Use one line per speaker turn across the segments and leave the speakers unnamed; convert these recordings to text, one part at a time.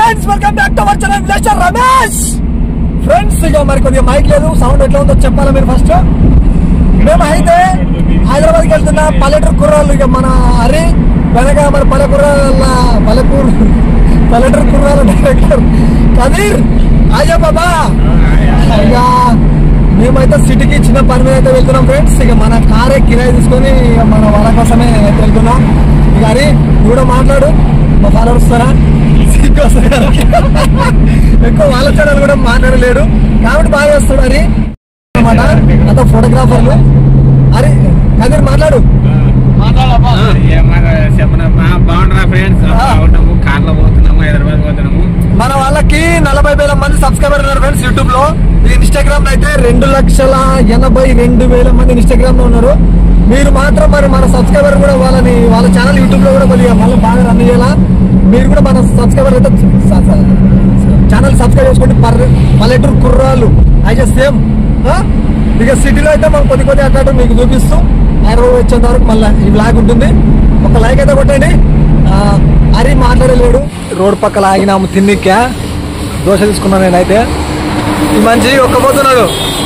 Friends welcome back to our channel villager Ramesh friends ఇక మరి కొద్దిగా మైక్ లేదు సౌండ్ ఎట్లా ఉందో చెప్పాలా మీరు ఫస్ట్ మేము అయితే హైదరాబాద్ కి వెళ్తున్న పల్లెటూరు కుర్రాళ్ళు ఇక మన హరి వెనక మన పల్లెకూర్రాల పల్లెకూరు పల్లెటూరు కుర్రాల డైరెక్టర్ కదీర్ అయ్యో బాబా ఇక మేమైతే సిటీకి చిన్న పని మీద అయితే వెళ్తున్నాం ఫ్రెండ్స్ ఇక మన కారే కిరాయి తీసుకొని ఇక మన వాళ్ళ కోసమే అయితే వెళ్తున్నాం ఇక హరి నువ్వు కూడా మాట్లాడు మా ఫాలోవర్స్ వస్తారా సిగ్గు వస్తుంది హరికి. ఎక్కువ వాళ్ళ ఛానల్ కూడా మాట్లాడలేడు కాబట్టి బాగా వస్తాడు హరి అనమాట అంత ఫోటోగ్రాఫర్లు అరే కదిరి మాట్లాడు
బాగుంటారా ఫ్రెండ్స్
ఆ.
బాగుంటాము కార్లో పోతున్నాము హైదరాబాద్ పోతున్నాము
మన వాళ్ళకి నలభై వేల మంది సబ్స్క్రైబర్ ఉన్నారు ఫ్రెండ్స్ యూట్యూబ్ లో ఈ ఇన్స్టాగ్రామ్ లో అయితే రెండు లక్షల ఎనభై రెండు వేల మంది ఇన్స్టాగ్రామ్ లో ఉన్నారు మీరు మాత్రం మరి మన సబ్స్క్రైబర్ కూడా వాళ్ళని వాళ్ళ ఛానల్ యూట్యూబ్ లో కూడా కొద్దిగా మళ్ళీ బాగా రన్ చేయాలా మీరు కూడా మన సబ్స్క్రైబర్ అయితే ఛానల్ సబ్స్క్రైబ్ చేసుకోండి పర్ పల్లెటూరు కుర్రాలు అయితే సేమ్ ఇక సిటీలో అయితే మనం కొద్ది కొద్ది అట్లా మీకు చూపిస్తూ హైదరాబాద్ వచ్చేంత వరకు మళ్ళీ ఈ బ్లాగ్ ఉంటుంది ఒక లైక్ అయితే కొట్టండి ఆ, హరి మాట్లాడలేడు రోడ్ పక్కల ఆగినాము తిన్నిక్కా దోశ తీసుకున్నాను నేనైతే ఈ మంచి ఒక్కపోతున్నాడు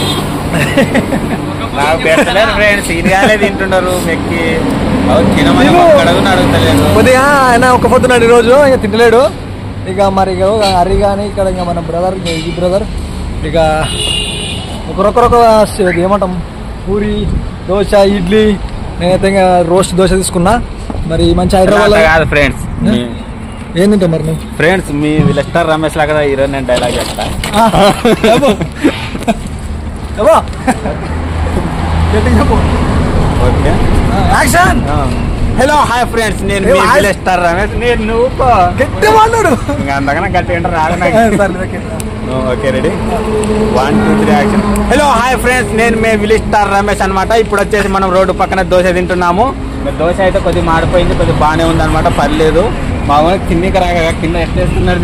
నాకు పెట్టలేరు ఫ్రెండ్స్ ఇదిగానే తింటున్నారు మెక్కి అవి తినమని అడుగుని అడుగుతలేదు
కొద్దిగా ఆయన ఒక్కపోతున్నాడు ఈరోజు ఇక తినలేడు ఇక మరి ఇక హరి కానీ ఇక్కడ ఇంకా మన బ్రదర్ ఈ బ్రదర్ ఇక ఒకరొకరొక ఏమంటాం పూరి దోశ ఇడ్లీ నేనైతే ఇంకా రోస్ట్ దోశ తీసుకున్నా మరి ఈ మంచి హైదరాబాద్
అంత కాదు ఫ్రెండ్స్
ఏం తింటావు మరి నువ్వు
ఫ్రెండ్స్ మీ విలస్టర్ రమేష్ లాగా ఈరోజు నేను డైలాగ్ చెప్తా
ఆ, చెప్పు. చెప్పు. గట్టిగా చెప్పు.
ఓకే
ఆ, యాక్షన్
హలో హాయ్ ఫ్రెండ్స్ నేను
ఏ,
మీ
హాయ్.
విలస్టర్ రమేష్ నేను నువ్వు పో.
గట్టిగా మాట్లాడు
ఇంకా అంతకన్నా గట్టి ఏంటో రాదు
ఆ,
నాకు
సరే, okay.
Okay ready one two three action hello hi friends నేను మే విలేజ్ స్టార్ రమేష్ అనమాట ఇప్పుడు వచ్చేసి మనం రోడ్డు పక్కన దోశ తింటున్నాము మరి దోశ అయితే కొద్దిగా మాడిపోయింది కొద్దిగా బాగానే ఉంది అనమాట పర్లేదు మా ఊళ్ళో కిందికి రాగా కింద ఎట్టేస్తున్నారు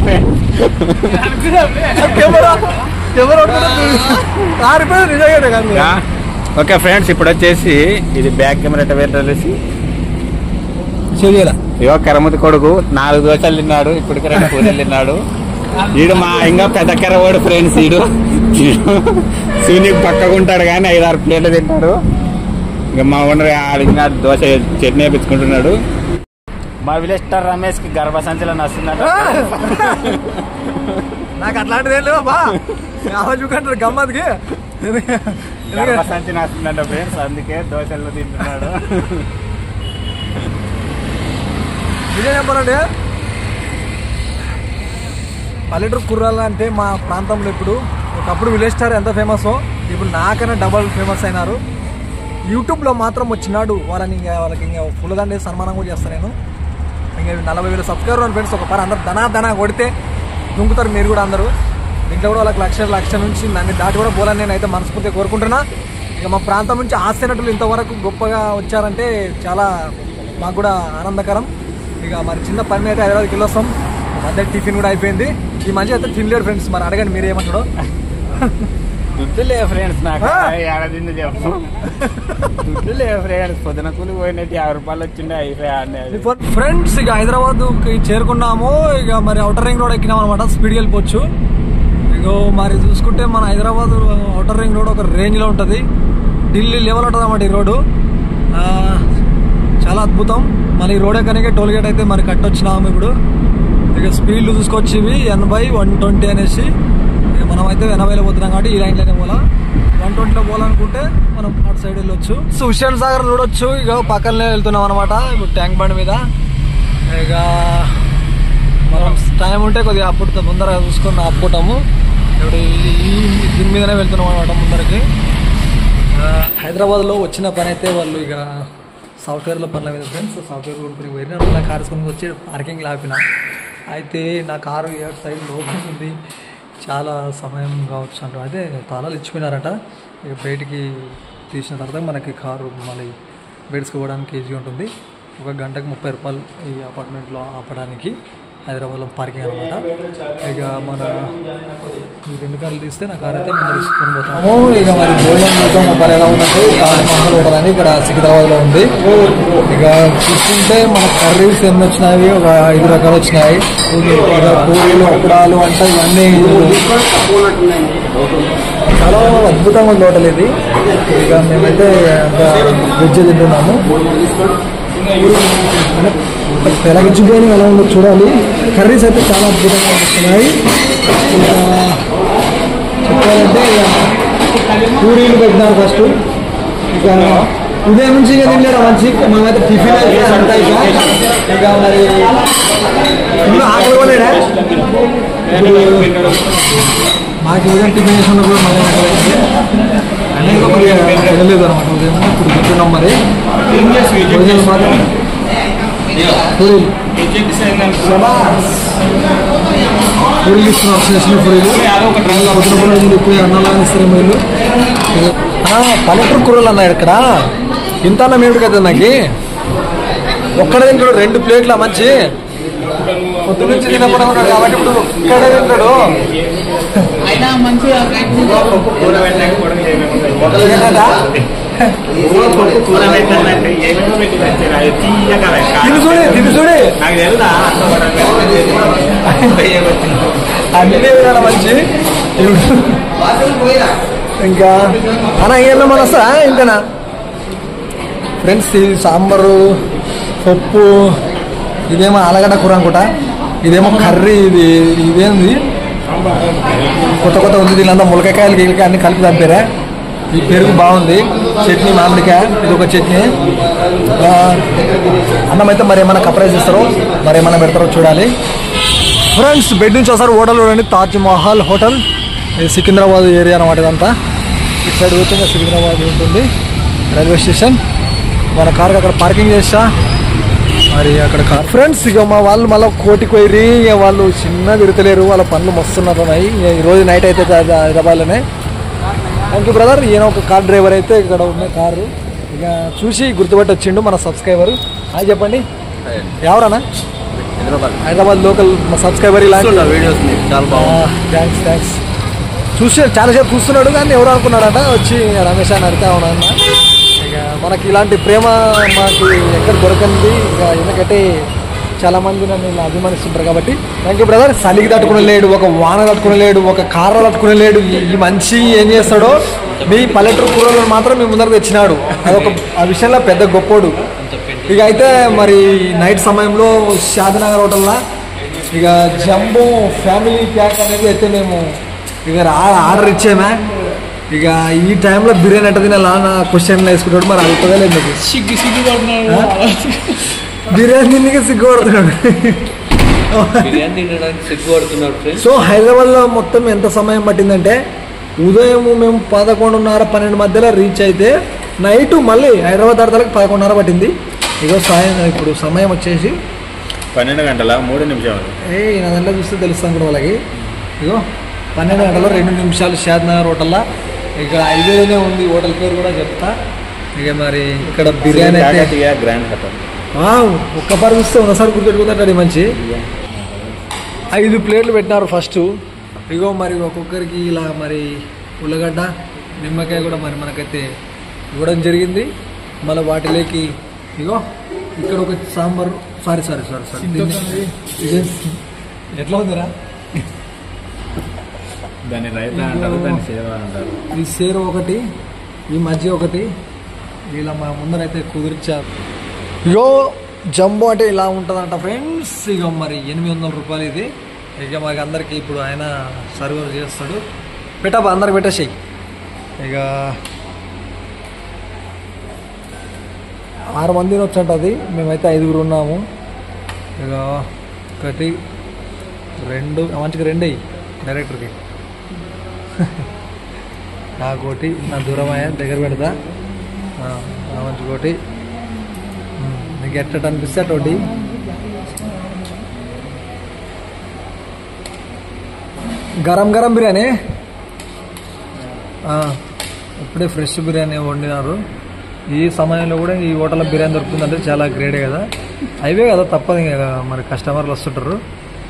కెమెరా కెమెరా ఉంటుంది. ఆరిపోయింది నిజంగానే కాదు.
ఓకే ఫ్రెండ్స్ ఇప్పుడు వచ్చేసి ఇది బ్యాక్ కెమెరా ఎట్ట పెట్టేసి
చెయ్యాలా
ఇగో కరమతి కొడుకు నాలుగు దోశలు తిన్నాడు ఇప్పటికి రెండు పూజలు తిన్నాడు ఈడు మా ఇంకా పెద్ద కరవాడు ఫ్రెండ్స్ ఈడు ఈడు సూనికి పక్కకుంటాడు కానీ ఐదారు ప్లేట్లు తింటాడు ఇంకా మా ఓనర్ అడిగినాడు దోశ చట్నీ వేపించుకుంటున్నాడు మా విలేజ్ స్టార్ రమేష్ కి గర్భసంచలో నస్తున్నాడు
నాకు అట్లాంటిది ఏం లేవు బా చూకంటారు గమ్మత్కి
గర్భసంచి నస్తుందంట ఫ్రెండ్స్ అందుకే దోశలు తింటున్నాడు
నిజం చెప్పాలంటే పల్లెటూరు కుర్రాలు అంటే మా ప్రాంతంలో ఇప్పుడు ఒకప్పుడు విలేజ్ స్టార్ ఎంత ఫేమస్ ఇప్పుడు నాకన్నా డబల్ ఫేమస్ అయినారు యూట్యూబ్లో మాత్రం వచ్చినాడు వాళ్ళని ఇంకా వాళ్ళకి ఇంకా ఫుల్లదండే సన్మానం కూడా చేస్తాను నేను ఇంకా నలభై వేల సబ్స్క్రైబర్ ఫ్రెండ్స్ ఒక పని అందరు ధనా ధనా కొడితే దుంకుతారు మీరు కూడా అందరూ దీంట్లో కూడా వాళ్ళకి లక్ష లక్ష నుంచి నన్ను దాటి కూడా పోలని నేను అయితే మనస్ఫూర్తిగా కోరుకుంటున్నా ఇక మా ప్రాంతం నుంచి హాస్య నటులు ఇంతవరకు గొప్పగా వచ్చారంటే చాలా మాకు కూడా ఆనందకరం ఇక మరి చిన్న పని మీద అయితే హైదరాబాద్కి వెళ్ళొస్తాం మధ్య టిఫిన్ కూడా అయిపోయింది ఈ మధ్య అయితే తినలేరు ఫ్రెండ్స్ మరి అడగండి మీరు ఏమంటాడో
దుడ్డులే ఫ్రెండ్స్ నాకు
ఆ.
ఏడాదింది చెప్పు దుడ్డులే ఫ్రెండ్స్ పొద్దున కూలి పోయినట్టు యాభై రూపాయలు వచ్చిండే అయిపోయాయి
ఫ్రెండ్స్ ఇక హైదరాబాద్ చేరుకున్నాము ఇక మరి అవుటర్ రింగ్ రోడ్ ఎక్కినాం అనమాట స్పీడ్కి వెళ్ళిపోవచ్చు ఇక మరి చూసుకుంటే మన హైదరాబాద్ అవుటర్ రింగ్ రోడ్ ఒక రేంజ్లో ఉంటుంది ఢిల్లీ లెవెల్ ఉంటుంది అన్నమాట ఈ రోడ్డు ఆ, చాలా అద్భుతం మళ్ళీ ఈ రోడ్ ఎక్కడికే టోల్ గేట్ అయితే మరి కట్టొచ్చినాము ఇప్పుడు ఇక స్పీడ్లు చూసుకోవచ్చు ఇవి ఎనభై వన్ ట్వంటీ అనేసి ఇక మనం అయితే ఎనభైలో పోతున్నాం కాబట్టి ఈ లైన్లోనే పోలా వన్ ట్వంటీలో పోవాలనుకుంటే మనం అటు సైడ్ వెళ్ళొచ్చు సో హుషేన్ సాగర్ చూడొచ్చు ఇక పక్కనే వెళ్తున్నాం అనమాట ఇప్పుడు ట్యాంక్ బండ్ మీద ఇక మనం టైం ఉంటే కొద్దిగా అప్పుడు ముందర చూసుకొని అప్పుకుంటాము ఇప్పుడు ఈ- ఈ దీని మీదనే వెళ్తున్నాం అనమాట ముందరకి ఆ, హైదరాబాద్లో వచ్చిన పని అయితే వాళ్ళు ఇక సాఫ్ట్వేర్లో పనుల మీద ఫ్రెండ్స్ సాఫ్ట్వేర్ కొనుక్కుని పోయిన నా కార్ తీసుకొని వచ్చి పార్కింగ్ ఆపిన అయితే నా కారు ఏ సైడ్ లోపల ఉంది చాలా సమయం కావచ్చు అంటారు అయితే తాళాలు ఇచ్చిపోయినారట ఇక బయటికి తీసిన తర్వాత మనకి కారు మళ్ళీ బెడ్స్కి పోవడానికి ఈజీ ఉంటుంది ఒక గంటకు ముప్పై రూపాయలు ఈ అపార్ట్మెంట్లో ఆపడానికి హైదరాబాద్లో పార్కింగ్ అనమాట ఇక మన ఈ రెండు కార్లు తీస్తే నా కార్ అయితే ముందు తీసుకొని పోతాము ఇక మరి భోజనం చేద్దాం మొబైల్ ఎలా ఉందంటే తాజ్ మహల్ హోటల్ అని ఇక్కడ సికింద్రాబాద్లో ఉంది ఇక చూస్తుంటే మన కర్రీస్ ఎన్ని వచ్చినాయి ఒక ఐదు రకాలు వచ్చినాయి ఇక పూరీలు అప్పుడాలు అంటే ఇవన్నీ చాలా అద్భుతంగా ఉంది హోటల్ ఇది ఇక మేమైతే వెజ్ తింటున్నాము తెలగ చికెన్ ఎలా ఉందో చూడాలి కర్రీస్ అయితే చాలా అద్భుతంగా వస్తున్నాయి ఇంకా చెప్పాలంటే ఇక పూరీలు పెట్టినారు ఫస్ట్ ఇక ఉదయం నుంచి ఇక తినలేరు మంచి మేమైతే టిఫిన్ అయితే అంతా ఇక ఇక మరి ఫుల్ ఆకలి కొనేడా మాకు ఉదయం టిఫిన్ చేసినప్పుడు మళ్ళీ ఆకలి అయింది. అన్నీ ఇంకా మరి వెళ్ళలేదు అనమాట ఉదయం ఇప్పుడు తింటున్నాం మరి భోజనాలు మాత్రం పూరీలు శబాస్. పూరీలు ఇస్తున్నారు చేసిన పూరీలు పొద్దున పూరీలు ఇప్పుడు అన్నాలు ఇస్తారు వీళ్ళు పల్లెటూరు కూరలు అన్నాడు ఇక్కడ ఇంత అన్నం ఏమిటి కదా నాకు ఒక్కడ తింటాడు రెండు ప్లేట్ల మంచి పొద్దు నుంచి తినకుండా ఉన్నాడు కాబట్టి ఇప్పుడు ఒక్కడే తింటాడు
అయినా మంచిగా
ఏంటంట? తిని చూడు తిని చూడు
నాకు తెలుదా
అన్ని విధాల మంచి ఇంకా అన్న ఏమన్నా మన వస్తా ఇంతేనా ఫ్రెండ్స్ ఇది సాంబారు పప్పు ఇదేమో ఆలగడ్డ కూర అనుకుంటా ఇదేమో కర్రీ ఇది ఇదేంది కొత్త కొత్త ఉంది దీనిలో ములకాయలు గీలకాయ అన్ని కలిపి చంపారా ఈ పెరుగు బాగుంది చట్నీ మామిడికాయ ఇది ఒక చట్నీ ఆ, అన్నం అయితే మరి ఏమైనా కప్రైజ్ ఇస్తారో మరి ఏమైనా పెడతారో చూడాలి ఫ్రెండ్స్ బెడ్ నుంచి వస్తారు హోటల్ చూడండి తాజ్ మహల్ హోటల్ ఇది సికింద్రాబాద్ ఏరియా అనమాట ఇదంతా ఇటు సైడ్ పోతే ఇంకా సికింద్రాబాద్ ఉంటుంది రైల్వే స్టేషన్ మన కార్కి అక్కడ పార్కింగ్ చేసా మరి అక్కడ కార్ ఫ్రెండ్స్ ఇక మా వాళ్ళు మళ్ళీ కోటికి పోయి ఇక వాళ్ళు చిన్న తిరగలేరు వాళ్ళ పనులు మస్తున్నారు ఉన్నాయి ఇక ఈ రోజు నైట్ అయితే హైద- హైదరాబాద్లోనే థ్యాంక్ యూ బ్రదర్ ఈయన ఒక కార్ డ్రైవర్ అయితే ఇక్కడ ఉన్న కారు ఇక చూసి గుర్తుపట్టి వచ్చిండు మన సబ్స్క్రైబర్ హాయ్ చెప్పండి ఎవరన్నా హైదరాబాద్ లోకల్ మా సబ్స్క్రైబర్ ఇలా
వీడియోస్ చాలా బాగుంది
థ్యాంక్స్ థ్యాంక్స్ చూసి చాలాసేపు చూస్తున్నాడు కానీ ఎవరు అనుకున్నాడట వచ్చి రమేష్ అని అడితే అవునన్న ఇక మనకి ఇలాంటి ప్రేమ మాకు ఎక్కడ దొరకంది ఇక ఎందుకంటే చాలా మంది నన్ను ఇలా అభిమానిస్తుంటారు కాబట్టి థ్యాంక్ యూ బ్రదర్ చలికి తట్టుకుని లేడు ఒక వాన తట్టుకుని లేడు ఒక కార తట్టుకుని లేడు ఈ- ఈ మనిషి ఏం చేస్తాడో మీ పల్లెటూరు కూరలను మాత్రం మీ ముందరకు తెచ్చినాడు అదొక ఆ విషయంలో పెద్ద గొప్పోడు ఇక అయితే మరి నైట్ సమయంలో షాదినగర్ హోటల్లో ఇక జంబో ఫ్యామిలీ ప్యాక్ అనేది అయితే మేము ఇక రా- ఆర్డర్ ఇచ్చామే ఇక ఈ టైంలో బిర్యానీ ఎట్ట తినాలా నా క్వశ్చన్ వేసుకుంటాడు మరి అవుతుందా లేదు మీకు
సిగ్గు సిగ్గు పడుతున్నాడు
బిర్యానీ తిండికి సిగ్గుపడుతున్నాడు
బిర్యానీ తినడానికి సిగ్గుపడుతున్నాడు ఫ్రెండ్స్
సో హైదరాబాద్లో మొత్తం ఎంత సమయం పట్టిందంటే ఉదయం మేము పదకొండున్నర పన్నెండు మధ్యలో రీచ్ అయితే నైట్ మళ్ళీ హైదరాబాద్ దాటాలకు పదకొండున్నర పట్టింది ఇగో సాయం ఇప్పుడు సమయం వచ్చేసి
పన్నెండు గంటల మూడు నిమిషాలు
ఏ నా దాంట్లో చూస్తే తెలుస్తాం కూడా వాళ్ళకి ఇగో పన్నెండు గంటల రెండు నిమిషాలు షాద్నగర్ హోటల్లో ఇక్కడ ఐదేనే ఉంది హోటల్ పేరు కూడా చెప్తా ఇక మరి ఇక్కడ బిర్యానీ అయితే
కాకతీయ గ్రాండ్ హోటల్
వావ్, ఒక్క పరు చూస్తే ఒకసారి గుర్తుపెట్టుకుంటాడు మంచి ఐదు ప్లేట్లు పెట్టినారు ఫస్ట్ ఇగో మరి ఒక్కొక్కరికి ఇలా మరి ఉల్లగడ్డ నిమ్మకాయ కూడా మరి మనకైతే ఇవ్వడం జరిగింది మళ్ళీ వాటిలోకి ఇగో ఇక్కడ ఒక sambar sorry sorry sorry sorry ఇదే ఎట్లా ఉందిరా
దాన్ని రైతా అంటారు దాన్ని సేవ అంటారు
ఈ సేరు ఒకటి ఈ మధ్య ఒకటి ఇలా మా ముందరైతే కుదిర్చారు ఇగో జంబో అంటే ఇలా ఉంటుందంట ఫ్రెండ్స్ ఇక మరి ఎనిమిది వందల రూపాయలు ఇది ఇక మాకు అందరికి ఇప్పుడు ఆయన సర్వర్ చేస్తాడు పెట్టబా అందరికి పెట్టేసేయి ఇక ఆరు మందిని వచ్చంటది మేమైతే ఐదుగురు ఉన్నాము ఇక ఒకటి రెండు ఆ మంచిగా రెండు అయ్యి డైరెక్టర్కి నాకోటి నా దూరమయ్యా దగ్గర పెడతా ఆ, నా మంచి కోటి ఉమ్, నీకు ఎట్ట అనిపిస్తే అటోటి గరం గరం బిర్యానీ ఆ, ఇప్పుడే ఫ్రెష్ బిర్యానీ వండినారు ఈ సమయంలో కూడా ఈ హోటల్లో బిర్యానీ దొరుకుతుందంటే చాలా గ్రేటే కదా అవే కదా తప్పదు ఇంకా మరి కస్టమర్లు వస్తుంటారు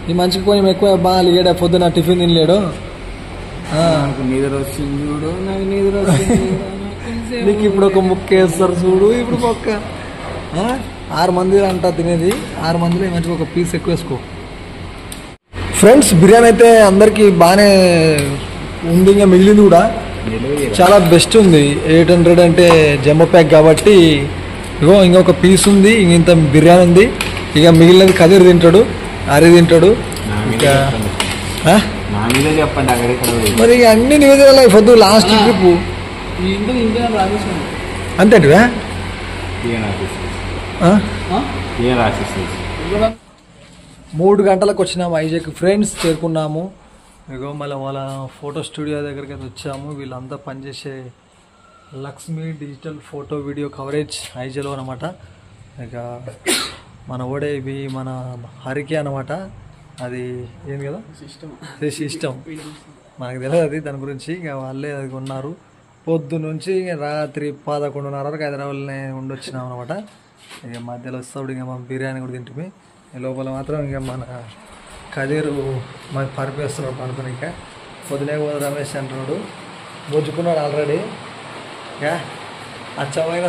ఈ మంచికి కొంచెం ఎక్కువ బాగా లిగాడు పొద్దున టిఫిన్ తినలేడు ఆ,
నాకు నిద్ర వస్తుంది చూడు నాకు నిద్ర వస్తుంది చూడు, నాకు కొంచెం
నీకు ఇప్పుడు ఒక ముక్క వేస్తారు చూడు ఇప్పుడు ఒక్క ఆ, ఆరు మంది అంట తినేది ఆరు మందిలో ఈ మంచిగా ఒక పీస్ ఎక్కువ వేసుకో ఫ్రెండ్స్ బిర్యానీ అయితే అందరికి బాగానే ఉంది ఇంకా మిగిలింది కూడా
నిలువ
చాలా బెస్ట్ ఉంది ఎయిట్ హండ్రెడ్ అంటే జంబో ప్యాక్ కాబట్టి ఇగో ఇంకొక పీస్ ఉంది ఇంక ఇంత బిర్యానీ ఉంది ఇక మిగిలినది కదిరి తింటాడు హరి తింటాడు
నా మీద
ఇంకా
చెప్పండి.
ఆ?
నా మీద చెప్పండి అక్కడ ఇక్కడ పోయి.
మరి ఇక అన్ని నివేదికలు అయిపోద్దు లాస్ట్ ట్రిప్
ఈ ఇంట్లో ఇంకా రాజేశాను
అంతేంటివా
ఏం రాసిస్తుంది
ఆ?
ఏం రాసిస్తుంది
మూడు గంటలకు వచ్చినాము ఐజాక్ ఫ్రెండ్స్ చేరుకున్నాము ఇగో మళ్ళీ వాళ్ళ ఫోటో స్టూడియో దగ్గరికి అయితే వచ్చాము వీళ్ళంతా పనిచేసే Lakshmi digital photo video coverage ఐజలో అనమాట ఇక మన ఓడే ఇవి మన హరికి అనమాట అది ఏంది కదా
సిస్టమ్
సిస్టమ్ మనకు తెలియదు అది దాని గురించి ఇక వాళ్ళే అది కొన్నారు పొద్దు నుంచి ఇక రాత్రి పదకొండున్నర వరకు హైదరాబాద్లోనే ఉండొచ్చినాం అనమాట ఇక మధ్యలో వస్తాడు ఇక మనం బిర్యానీ కూడా తింటుంది లోపల మాత్రం ఇక మన కదీరు మనకి పరిపేస్తున్నాడు పనుకుని ఇంకా పొద్దునే పోదు రమేష్ అంటున్నాడు గుంజుకున్నాడు ఆల్రెడీ ఇక అచ్చమైన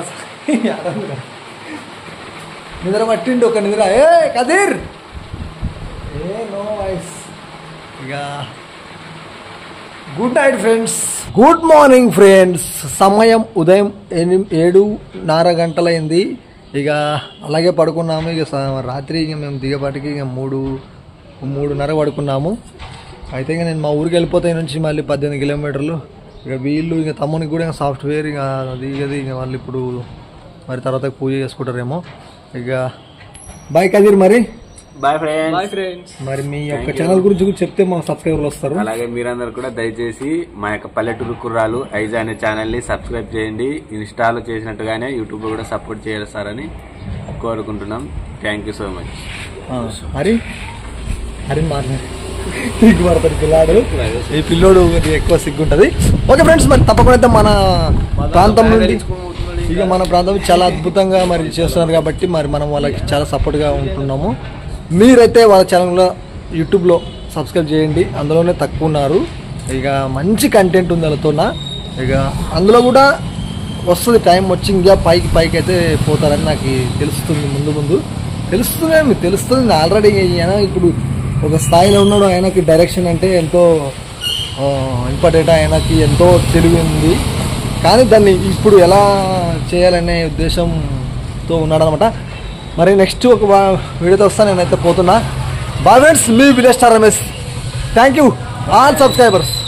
నిద్ర పట్టిండు ఒక నిద్ర ఏ కదీర్ ఏ నో వాయిస్ ఇక good night friends good morning friends సమయం ఉదయం ఎనిమి ఏడున్నర గంటలైంది ఇక అలాగే పడుకున్నాము ఇక స- రాత్రి ఇక మేము దిగపాటికి ఇక మూడు మూడున్నర పడుకున్నాము అయితే ఇక నేను మా ఊరికి వెళ్ళిపోతాయి నుంచి మళ్ళీ పద్దెనిమిది కిలోమీటర్లు ఇక వీళ్ళు ఇక తమ్మునికి కూడా ఇక సాఫ్ట్వేర్ ఇక దిగది ఇక వాళ్ళు ఇప్పుడు మరి తర్వాత పూజ చేసుకుంటారేమో ఇక బాయ్ కదీర్ మరి
బాయ్ ఫ్రెండ్స్
బాయ్ ఫ్రెండ్స్
మరి మీ యొక్క ఛానల్ గురించి కూడా చెప్తే మా సబ్స్క్రైబర్లు వస్తారు
అలాగే మీరందరూ కూడా దయచేసి మా యొక్క పల్లెటూరు కుర్రాలు ఐజా అనే ఛానల్ ని సబ్స్క్రైబ్ చేయండి ఇన్స్టాలో చేసినట్టుగానే యూట్యూబ్ లో కూడా సపోర్ట్ చేస్తారని కోరుకుంటున్నాం థ్యాంక్ యూ సో మచ్
ఆ, హరి హరి మాట్లాడు సిగ్గు పడతాడు పిల్లాడు ఈ పిల్లోడు కొద్దిగా ఎక్కువ సిగ్గు ఉంటుంది ఓకే ఫ్రెండ్స్ మరి తప్పకుండా అయితే మన ప్రాంతం నుండి ఇక మన ప్రాంతం చాలా అద్భుతంగా మరి చేస్తున్నారు కాబట్టి మరి మనం వాళ్ళకి చాలా సపోర్ట్గా ఉంటున్నాము మీరైతే వాళ్ళ ఛానల్లో యూట్యూబ్లో సబ్స్క్రైబ్ చేయండి అందులోనే తక్కువ ఉన్నారు ఇక మంచి కంటెంట్ ఉంది వాళ్ళతోన ఇక అందులో కూడా వస్తుంది టైం వచ్చి ఇంకా పైకి పైకి అయితే పోతారని నాకు తెలుస్తుంది ముందు ముందు తెలుస్తుంది మీకు తెలుస్తుంది ఆల్రెడీ ఆయన ఇప్పుడు ఒక స్థాయిలో ఉన్నాడు ఆయనకి డైరెక్షన్ అంటే ఎంతో ఇంపార్టెంట్ ఆయనకి ఎంతో తెలివి ఉంది కానీ దాన్ని ఇప్పుడు ఎలా చేయాలనే ఉద్దేశంతో ఉన్నాడనమాట మరి నెక్స్ట్ ఒక వా- వీడియోతో వస్తా నేనైతే పోతున్నా బాగా మీ village star Ramesh thank you all subscribers